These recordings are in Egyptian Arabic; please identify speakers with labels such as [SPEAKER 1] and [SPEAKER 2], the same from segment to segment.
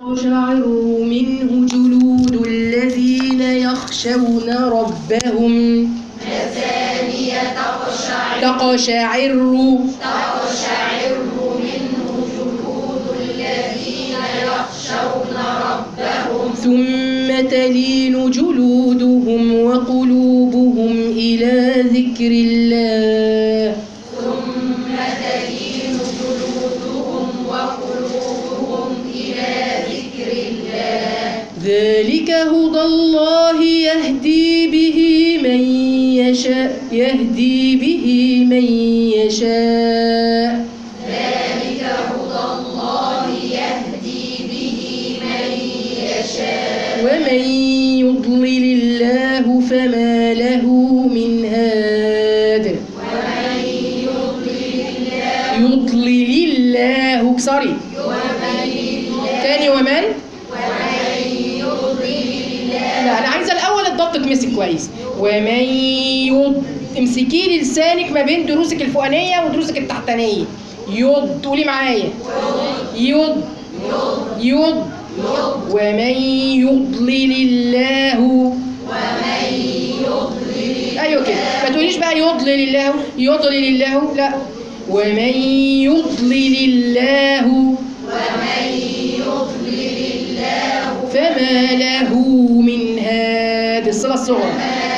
[SPEAKER 1] تقشعر منه جلود الذين يخشون ربهم
[SPEAKER 2] مثانية تقشعر
[SPEAKER 1] تقشعر
[SPEAKER 2] تقشعر منه جلود الذين يخشون ربهم
[SPEAKER 1] ثم تلين جلودهم وقلوبهم إلى ذكر الله
[SPEAKER 2] ثم تلين جلودهم وقلوبهم إلى ذكر الله
[SPEAKER 1] ذلك هدى الله يهدي به من يشاء يهدي به من يشاء
[SPEAKER 2] ذلك هدى الله يهدي به من يشاء
[SPEAKER 1] ومن يضلل الله فما له من هاد
[SPEAKER 2] ومن يضلل الله
[SPEAKER 1] يضلل الله اكسري
[SPEAKER 2] ومن
[SPEAKER 1] تاني ومن
[SPEAKER 2] ومن يضلل الله
[SPEAKER 1] لا انا عايزه الاول الضبط تمسك كويس ومن يض امسكي لي لسانك ما بين دروسك الفوقانيه ودروسك التحتانيه يض قولي معايا يض يض ومن يضلل الله
[SPEAKER 2] ومن يضلل
[SPEAKER 1] ايوه كده ما تقوليش بقى يضلل الله يضلل الله لا ومن يضلل الله
[SPEAKER 2] ومن يضلل الله
[SPEAKER 1] فما له من هاد الصلاه الصغرى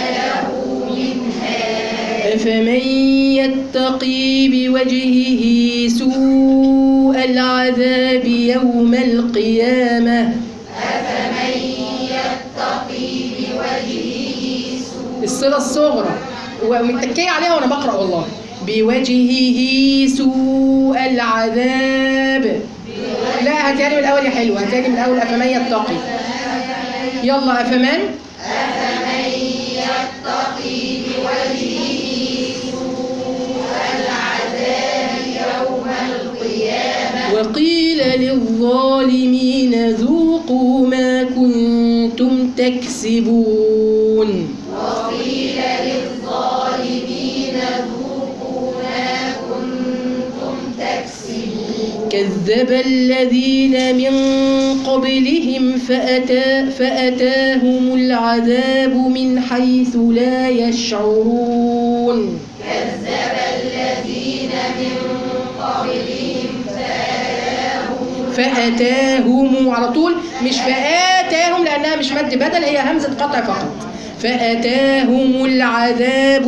[SPEAKER 1] أفمن يتقي بوجهه سوء العذاب يوم القيامة
[SPEAKER 2] أفمن يتقي بوجهه سوء
[SPEAKER 1] الصلة الصغرى ومتكية عليها وأنا بقرأ والله بوجهه سوء العذاب لا هاتي من الأول يا حلوة هاتي من الأول أفمن يتقي يلا أفمن
[SPEAKER 2] أفمن يتقي بوجهه سوء العذاب يوم القيامة
[SPEAKER 1] وقيل للظالمين ذوقوا ما كنتم تكسبون
[SPEAKER 2] وقيل للظالمين ذوقوا ما كنتم تكسبون
[SPEAKER 1] كذب الذين من قبلهم فأتى فأتاهم العذاب من حيث لا يشعرون
[SPEAKER 2] كذب الذين من قبلهم فأتاهم
[SPEAKER 1] فأتاهم على طول مش فآتاهم لأنها مش مد بدل هي همزة قطع فقط فأتاهم العذاب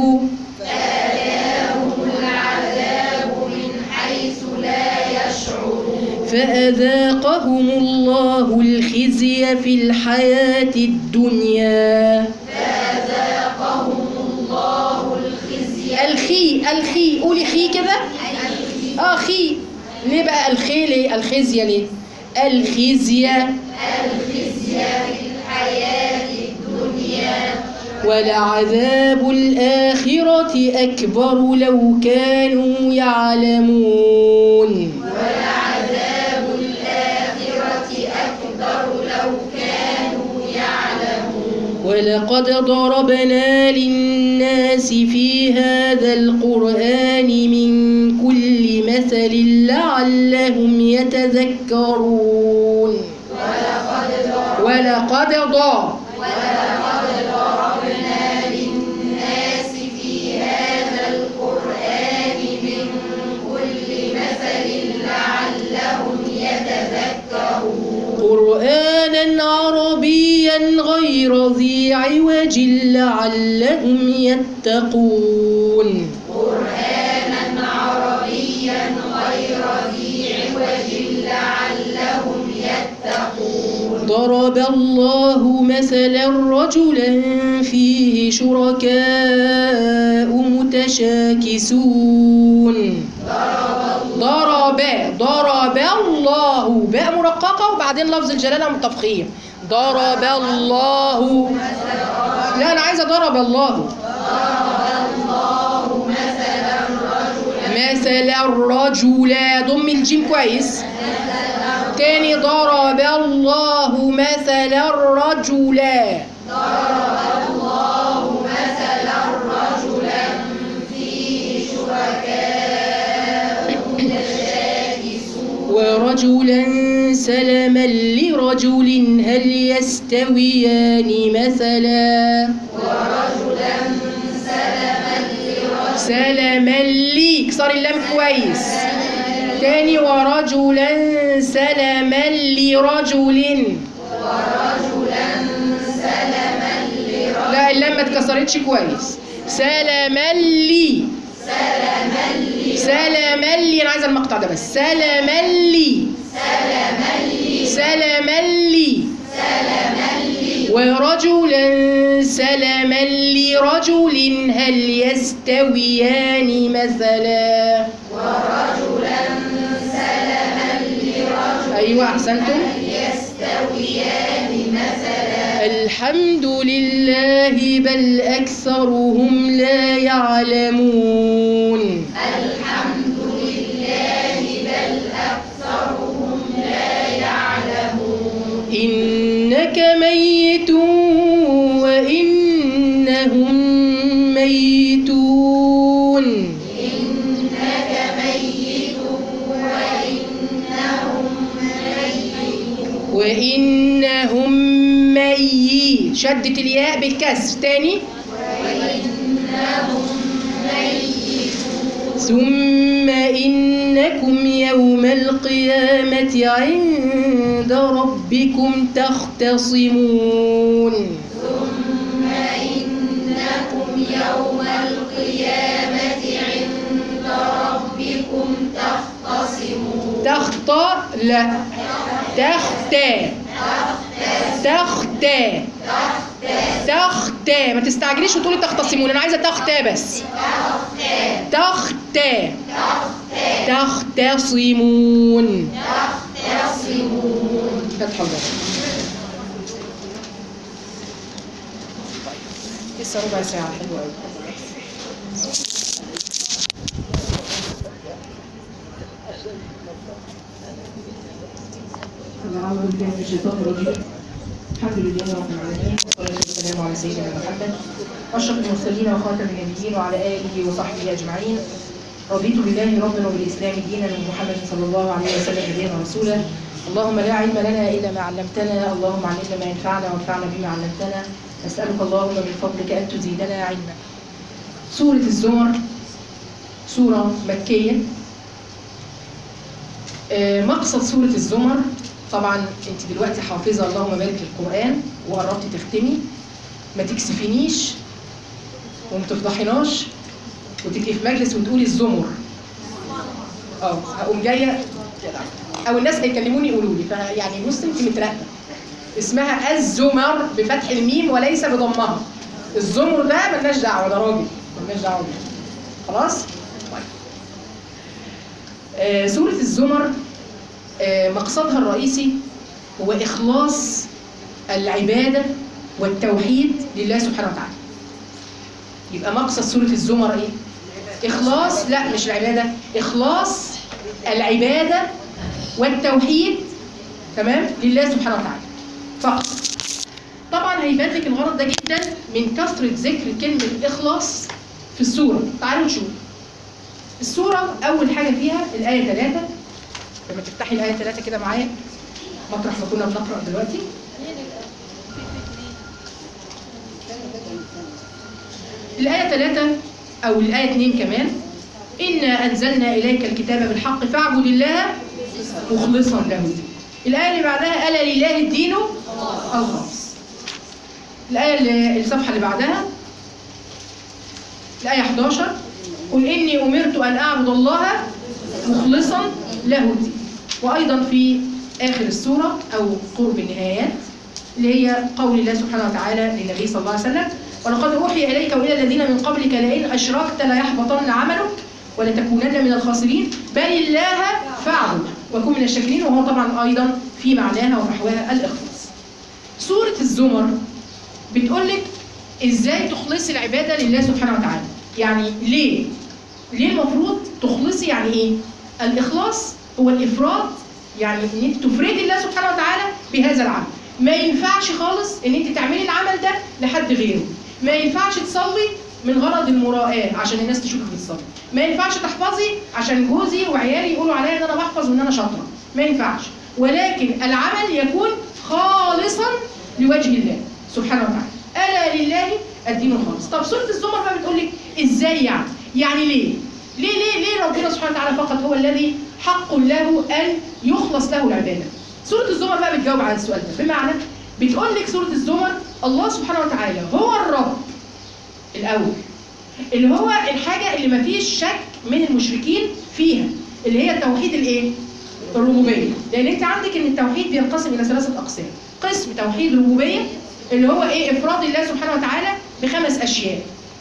[SPEAKER 2] فأتاهم العذاب من حيث لا يشعرون
[SPEAKER 1] فأذاقهم الله الخزي في الحياة الدنيا
[SPEAKER 2] فأذاقهم الله الخزي
[SPEAKER 1] الخي الخي قولي خي كده اه خي ليه بقى الخي ليه الخزي ليه الخزي
[SPEAKER 2] الخزي في الحياة الدنيا
[SPEAKER 1] ولعذاب الآخرة أكبر لو كانوا يعلمون
[SPEAKER 2] ولعذاب الآخرة أكبر لو كانوا يعلمون
[SPEAKER 1] ولقد ضربنا للناس في هذا القرآن من كل مثل لعلهم يتذكرون
[SPEAKER 2] ولقد ضرب
[SPEAKER 1] ولقد ضار
[SPEAKER 2] ولقد ضربنا للناس في هذا القرآن من كل مثل لعلهم يتذكرون
[SPEAKER 1] قرآنا عربيا غير ذي عوج لعلهم يتقون
[SPEAKER 2] قرآنا عربيا غير ذي عوج لعلهم يتقون
[SPEAKER 1] ضرب الله مثلا رجلا فيه شركاء متشاكسون ضرب ضرب الله باء مرققة وبعدين لفظ الجلالة متفخيم ضرب الله لا أنا عايزة ضرب الله مثلا رجلا ضم الجيم كويس تاني ضرب الله مثلا رجلا
[SPEAKER 2] الله مثلا رجلا فيه شركاء متشاكسون
[SPEAKER 1] ورجلا سلما لرجل هل يستويان مثلا
[SPEAKER 2] ورجلا سلما لرجل
[SPEAKER 1] سلما لي كسر اللام كويس تاني ورجلا سلما لرجل
[SPEAKER 2] ورجلا سلما لرجل
[SPEAKER 1] لا اللام ما اتكسرتش كويس سلما لي
[SPEAKER 2] سلما لي
[SPEAKER 1] سلما لي انا عايزه المقطع ده بس سلما لي
[SPEAKER 2] سلما لي
[SPEAKER 1] سلما لي
[SPEAKER 2] سلما لي
[SPEAKER 1] ورجلا سلما لرجل هل يستويان مثلا
[SPEAKER 2] ورجلا سلما لرجل
[SPEAKER 1] ايوه احسنتم
[SPEAKER 2] يستويان مثلا
[SPEAKER 1] الحمد لله بل اكثرهم لا يعلمون
[SPEAKER 2] الحمد لله بل أكثرهم لا يعلمون
[SPEAKER 1] إنك ميت وإنهم ميتون
[SPEAKER 2] إنك ميت وإنهم ميتون
[SPEAKER 1] وإنهم ميت شدت الياء بالكسر تاني
[SPEAKER 2] وإنهم ميتون
[SPEAKER 1] ثم إنكم يوم القيامة عند ربكم تختصمون
[SPEAKER 2] ثم إنكم يوم القيامة عند ربكم تختصمون
[SPEAKER 1] تخطى لا تختى تختى تختى ما تستعجليش وتقولي تختصمون انا عايزه تختى بس تختى تختصمون
[SPEAKER 2] تختصمون
[SPEAKER 1] فتح الله لسه ربع ساعة حلوة أوي أعوذ بالله من الشيطان الرجيم الحمد لله رب العالمين والصلاة والسلام على سيدنا محمد أشرف المرسلين وخاتم النبيين وعلى آله وصحبه أجمعين رضيت بالله ربا وبالإسلام دينا ومحمد صلى الله عليه وسلم نبيا ورسولا اللهم لا علم لنا إلا ما علمتنا اللهم علمنا ما ينفعنا وانفعنا بما علمتنا نسألك اللهم من فضلك أن تزيدنا علما سورة الزمر سورة مكية آه، مقصد سورة الزمر طبعا انت دلوقتي حافظة اللهم بارك القرآن وقربتي تختمي ما تكسفينيش وما تفضحيناش وتبقي في مجلس وتقولي الزمر اه هقوم جايه او الناس هيكلموني يقولوا لي فيعني بص انت متراقبه اسمها الزمر بفتح الميم وليس بضمها الزمر ده ملناش دعوه ده راجل ملناش دعوه بيه خلاص طيب آه سوره الزمر آه مقصدها الرئيسي هو اخلاص العباده والتوحيد لله سبحانه وتعالى يبقى مقصد سوره الزمر ايه اخلاص لا مش العباده اخلاص العباده والتوحيد تمام لله سبحانه وتعالى فقط طبعا هيبان لك الغرض ده جدا من كثره ذكر كلمه اخلاص في السوره تعالوا نشوف السوره اول حاجه فيها الايه 3 لما تفتحي الايه 3 كده معايا مطرح ما كنا بنقرا دلوقتي الآية 3 أو الآية 2 كمان إنا أنزلنا إليك الكتاب بالحق فاعبد الله مخلصا له الدين الآية اللي بعدها ألا لله الدين الخالص الآية اللي الصفحة اللي بعدها الآية 11 قل إني أمرت أن أعبد الله مخلصا له الدين وأيضا في آخر السورة أو قرب النهايات اللي هي قول الله سبحانه وتعالى للنبي صلى الله عليه وسلم ولقد أوحي إليك وإلى الذين من قبلك لئن أشركت ليحبطن عملك ولتكونن من الخاسرين بل الله فاعبد وكن من الشاكرين وهو طبعا أيضا في معناها وفحواها الإخلاص سورة الزمر بتقول لك إزاي تخلصي العبادة لله سبحانه وتعالى يعني ليه؟ ليه المفروض تخلصي يعني إيه؟ الإخلاص هو الإفراد يعني إن أنت تفردي الله سبحانه وتعالى بهذا العمل ما ينفعش خالص ان انت تعملي العمل ده لحد غيره ما ينفعش تصلي من غرض المراءة عشان الناس تشوفك بتصلي ما ينفعش تحفظي عشان جوزي وعيالي يقولوا عليا ان انا بحفظ وان انا شاطره ما ينفعش ولكن العمل يكون خالصا لوجه الله سبحانه وتعالى الا لله الدين الخالص طب سوره الزمر بقى بتقول لك ازاي يعني يعني ليه ليه ليه ليه ربنا سبحانه وتعالى فقط هو الذي حق له ان يخلص له العباده سوره الزمر بقى بتجاوب على السؤال ده بمعنى بتقول لك سوره الزمر الله سبحانه وتعالى هو الرب الاول اللي هو الحاجه اللي ما فيش شك من المشركين فيها اللي هي توحيد الايه الربوبيه لان انت عندك ان التوحيد بينقسم الى ثلاثه اقسام قسم توحيد الربوبيه اللي هو ايه افراد الله سبحانه وتعالى بخمس اشياء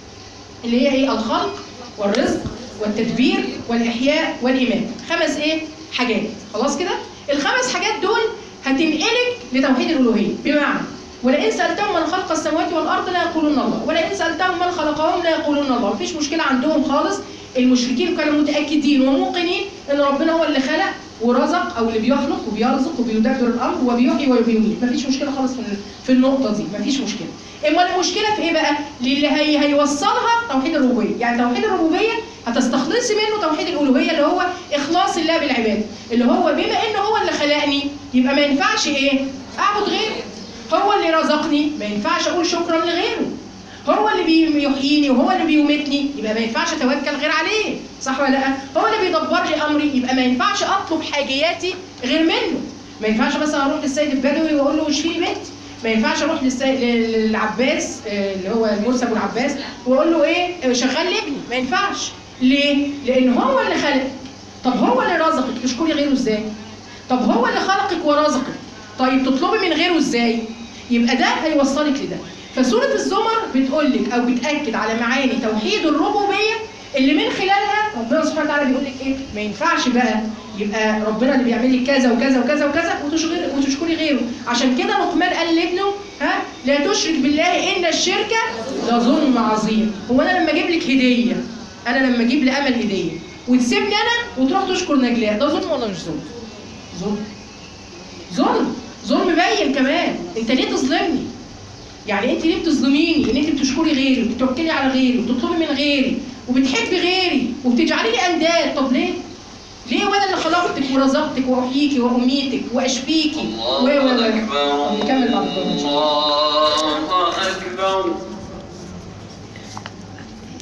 [SPEAKER 1] اللي هي ايه الخلق والرزق والتدبير والاحياء والاماته خمس ايه حاجات خلاص كده الخمس حاجات دول هتنقلك لتوحيد الالوهيه بمعنى ولئن سالتهم من خلق السماوات والارض لا يقولون الله ولئن سالتهم من خلقهم لا يقولون الله مفيش مشكله عندهم خالص المشركين كانوا متاكدين وموقنين ان ربنا هو اللي خلق ورزق او اللي بيخلق وبيرزق وبيدبر الامر وبيحيي وبيميت مفيش مشكله خالص في في النقطه دي مفيش مشكله امال المشكله في ايه بقى للي هي هيوصلها توحيد الربوبيه يعني توحيد الربوبيه هتستخلصي منه توحيد الالوهيه اللي هو اخلاص الله بالعباده اللي هو بما ان هو اللي خلقني يبقى ما ينفعش ايه اعبد غيره هو اللي رزقني ما ينفعش اقول شكرا لغيره هو اللي بيحييني وهو اللي بيميتني يبقى ما ينفعش اتوكل غير عليه صح ولا لا هو اللي بيدبر لي امري يبقى ما ينفعش اطلب حاجياتي غير منه ما ينفعش مثلا اروح للسيد البدوي واقول له اشفي لي بنتي ما ينفعش اروح للسيد للعباس آه، اللي هو المرسل ابو العباس واقول له ايه آه، شغال لي ابني ما ينفعش ليه لان هو اللي خلق طب هو اللي رزقك تشكري غيره ازاي طب هو اللي خلقك ورزقك طيب تطلبي من غيره ازاي يبقى ده هيوصلك لده فسورة الزمر بتقول لك او بتاكد على معاني توحيد الربوبيه اللي من خلالها ربنا سبحانه وتعالى بيقول لك ايه ما ينفعش بقى يبقى ربنا اللي بيعمل لك كذا وكذا وكذا وكذا وتشغل وتشكري غيره عشان كده لقمان قال لابنه ها لا تشرك بالله ان الشرك لظلم عظيم هو انا لما اجيب لك هديه انا لما اجيب لامل هديه وتسيبني انا وتروح تشكر نجلاء ده ظلم ولا مش ظلم؟ ظلم ظلم ظلم باين كمان انت ليه تظلمني يعني انت ليه بتظلميني ان انت بتشكري غيري وبتوكلي على غيري وبتطلبي من غيري وبتحبي غيري وبتجعلي لي انداد طب ليه ليه وانا اللي خلقتك ورزقتك واحييكي واميتك واشفيكي و و و
[SPEAKER 3] الله أكبر
[SPEAKER 1] نكمل بعد الظهر إن شاء الله.
[SPEAKER 3] الله أكبر